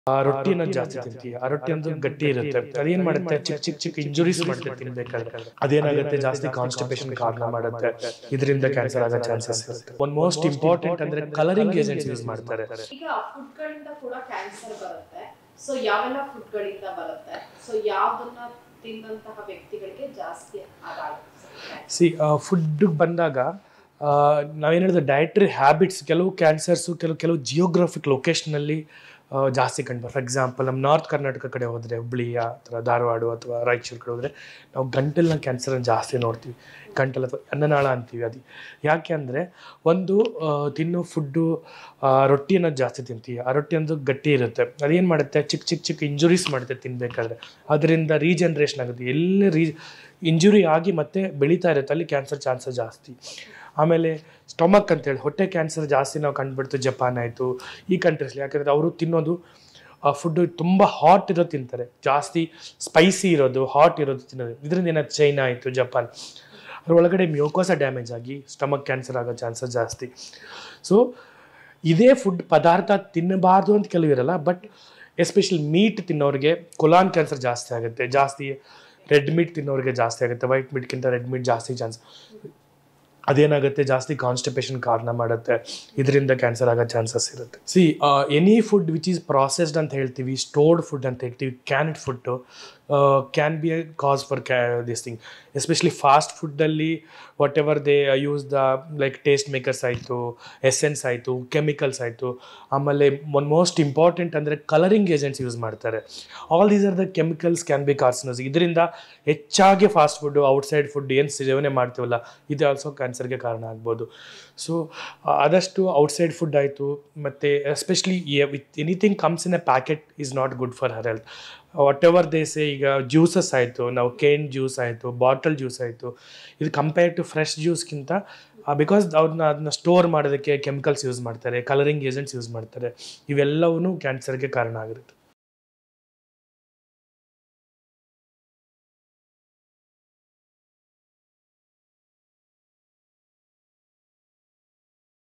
ಆ ರೊಟ್ಟಿ ಅನ್ನೋದು ಜಾಸ್ತಿ ತಿಂತೀವಿ ಆ ರೊಟ್ಟಿ ಅನ್ನೋದು ಗಟ್ಟಿ ಇರುತ್ತೆ ಅದೇನ್ ಮಾಡುತ್ತೆ ಚಿಕ್ಕ ಚಿಕ್ಕ ಚಿಕ್ಕ ಇಂಜುರೀಸ್ ಮಾಡುತ್ತೆ ತಿನ್ಬೇಕಾದ್ರೆ ಅದೇನಾಗುತ್ತೆ ಜಾಸ್ತಿ ಕಾನ್ಸ್ಟಿಪೇಷನ್ ಕಾರಣ ಮಾಡುತ್ತೆ ಇದರಿಂದ ಕ್ಯಾನ್ಸರ್ ಆಗೋ ಚಾನ್ಸಸ್ ಇರುತ್ತೆ ಒನ್ ಮೋಸ್ಟ್ ಇಂಪಾರ್ಟೆಂಟ್ ಅಂದ್ರೆ ಕಲರಿಂಗ್ ಏಜೆಂಟ್ಸ್ ಯೂಸ್ ಮಾಡ್ತಾರೆ ಈಗ ಫುಡ್ಗಳಿಂದ ಕೂಡ ಕ್ಯಾನ್ಸರ್ ಬರುತ್ತೆ ಸೊ ಯಾವೆಲ್ಲ ಫುಡ್ಗಳಿಂದ ಬರುತ್ತೆ ಸೊ ಯಾವ್ದನ್ನ ತಿಂದಂತಹ ವ್ಯಕ್ತಿಗಳಿಗೆ ಜಾಸ್ತಿ ಅದಾಗುತ್ತೆ ಸಿ ಫುಡ್ ಬಂದಾಗ ಆ, ನಾವೇನ್ ಹೇಳಿದ್ರೆ ಡಯಟ್ರಿ ಹ್ಯಾಬಿಟ್ಸ್ ಕೆಲವು ಕ್ಯಾನ್ಸರ್ಸು ಕೆಲವು ಕೆಲವು ಜಿಯೋಗ್ರಫಿಕ್ ಲೊಕೇಶನಲ್ಲಿ ಜಾಸ್ತಿ ಕಂಡು ಫಾರ್ ಎಕ್ಸಾಂಪಲ್ ನಮ್ಮ ನಾರ್ತ್ ಕರ್ನಾಟಕ ಕಡೆ ಹೋದರೆ ಹುಬ್ಳಿ ಆ ಥರ ಧಾರವಾಡ ಅಥವಾ ರಾಯಚೂರು ಕಡೆ ಹೋದರೆ ನಾವು ಗಂಟಲಿನ ಕ್ಯಾನ್ಸರನ್ನು ಜಾಸ್ತಿ ನೋಡ್ತೀವಿ ಗಂಟಲು ಅಥವಾ ಅನ್ನನಾಳ ಅಂತೀವಿ ಅದು ಯಾಕೆ ಅಂದರೆ ಒಂದು ಆ, ತಿನ್ನೋ ಫುಡ್ಡು ರೊಟ್ಟಿ ಅನ್ನೋದು ಜಾಸ್ತಿ ತಿಂತೀವಿ ಆ ರೊಟ್ಟಿ ಅನ್ನೋದು ಗಟ್ಟಿ ಇರುತ್ತೆ ಅದೇನು ಮಾಡುತ್ತೆ ಚಿಕ್ಕ ಚಿಕ್ಕ ಚಿಕ್ಕ ಇಂಜುರೀಸ್ ಮಾಡುತ್ತೆ ತಿನ್ನಬೇಕಾದ್ರೆ ಅದರಿಂದ ರೀಜನ್ರೇಷನ್ ಆಗುತ್ತೆ ಎಲ್ಲಿ ರೀ ಇಂಜುರಿ ಆಗಿ ಮತ್ತೆ ಬೆಳೀತಾ ಇರುತ್ತೆ ಅಲ್ಲಿ ಕ್ಯಾನ್ಸರ್ ಚಾನ್ಸಸ್ ಜಾಸ್ತಿ ಆಮೇಲೆ ಸ್ಟೊಮಕ್ ಅಂತೇಳಿ ಹೊಟ್ಟೆ ಕ್ಯಾನ್ಸರ್ ಜಾಸ್ತಿ ನಾವು ಕಂಡುಬಿಡ್ತು ಜಪಾನ್ ಆಯಿತು ಈ ಕಂಟ್ರೀಸ್ಲಿ ಯಾಕಂದರೆ ಅವರು ತಿನ್ನೋದು ಆ ಫುಡ್ಡು ತುಂಬ ಹಾಟ್ ಇರೋದು ತಿಂತಾರೆ ಜಾಸ್ತಿ ಸ್ಪೈಸಿ ಇರೋದು ಹಾಟ್ ಇರೋದು ತಿನ್ನೋದು ಇದರಿಂದ ಏನಾದ್ರು ಚೈನಾ ಆಯಿತು ಜಪಾನ್ ಅದ್ರ ಒಳಗಡೆ ಮ್ಯೂಕೋಸ ಡ್ಯಾಮೇಜ್ ಆಗಿ ಸ್ಟಮಕ್ ಕ್ಯಾನ್ಸರ್ ಆಗೋ ಚಾನ್ಸಸ್ ಜಾಸ್ತಿ ಸೊ ಇದೇ ಫುಡ್ ಪದಾರ್ಥ ತಿನ್ನಬಾರ್ದು ಅಂತ ಕೆಲವು ಇರಲ್ಲ ಬಟ್ ಎಸ್ಪೆಷಲಿ ಮೀಟ್ ತಿನ್ನೋರಿಗೆ ಕೊಲಾನ್ ಕ್ಯಾನ್ಸರ್ ಜಾಸ್ತಿ ಆಗುತ್ತೆ ಜಾಸ್ತಿ ರೆಡ್ ಮೀಟ್ ತಿನ್ನೋರಿಗೆ ಜಾಸ್ತಿ ಆಗುತ್ತೆ ವೈಟ್ ಮೀಟ್ಗಿಂತ ರೆಡ್ ಮೀಟ್ ಜಾಸ್ತಿ ಚಾನ್ಸ್ ಅದೇನಾಗುತ್ತೆ ಜಾಸ್ತಿ ಕಾನ್ಸ್ಟಿಪೇಷನ್ ಕಾರಣ ಮಾಡುತ್ತೆ ಇದರಿಂದ ಕ್ಯಾನ್ಸರ್ ಆಗೋ ಚಾನ್ಸಸ್ ಇರುತ್ತೆ see any food which is processed ಅಂತ ಹೇಳ್ತೀವಿ ಸ್ಟೋರ್ಡ್ ಫುಡ್ ಅಂತ ಹೇಳ್ತೀವಿ canned food can be a cause for ಕ್ಯಾ ದಿಸ್ ಥಿಂಗ್ ಎಸ್ಪೆಷಲಿ ಫಾಸ್ಟ್ ಫುಡ್ಡಲ್ಲಿ whatever they use the like taste makers ಆಯಿತು ಎಸೆನ್ಸ್ ಆಯಿತು ಕೆಮಿಕಲ್ಸ್ ಆಯಿತು ಆಮೇಲೆ ಒನ್ ಮೋಸ್ಟ್ ಇಂಪಾರ್ಟೆಂಟ್ ಅಂದರೆ ಕಲರಿಂಗ್ ಏಜೆಂಟ್ಸ್ ಯೂಸ್ ಮಾಡ್ತಾರೆ all these are the chemicals can be carcinogens ಇದರಿಂದ ಹೆಚ್ಚಾಗಿ ಫಾಸ್ಟ್ ಫುಡ್ಡು ಔಟ್ಸೈಡ್ ಫುಡ್ ಏನು ಸೇವನೆ ಮಾಡ್ತೀವಲ್ಲ ಇದು ಆಲ್ಸೋ ಕ್ಯಾನ್ಸರ್ಗೆ ಕಾರಣ ಆಗ್ಬೋದು ಸೊ ಆದಷ್ಟು ಔಟ್ಸೈಡ್ ಫುಡ್ ಆಯಿತು ಮತ್ತು especially with anything comes in a packet is not good for her health whatever these ಈಗ ಜ್ಯೂಸಸ್ ಆಯಿತು ನಾವು ಕೇನ್ ಜ್ಯೂಸ್ ಆಯಿತು ಬಾಟಲ್ ಜ್ಯೂಸ್ ಆಯಿತು ಇದು ಕಂಪೇರ್ ಟು ಫ್ರೆಶ್ ಜ್ಯೂಸ್ಗಿಂತ ಬಿಕಾಸ್ ಅವ್ರನ್ನ ಅದನ್ನ ಸ್ಟೋರ್ ಮಾಡೋದಕ್ಕೆ ಕೆಮಿಕಲ್ಸ್ ಯೂಸ್ ಮಾಡ್ತಾರೆ ಕಲರಿಂಗ್ ಏಜೆಂಟ್ಸ್ ಯೂಸ್ ಮಾಡ್ತಾರೆ ಇವೆಲ್ಲವೂ ಕ್ಯಾನ್ಸರ್ಗೆ ಕಾರಣ ಆಗಿರುತ್ತೆ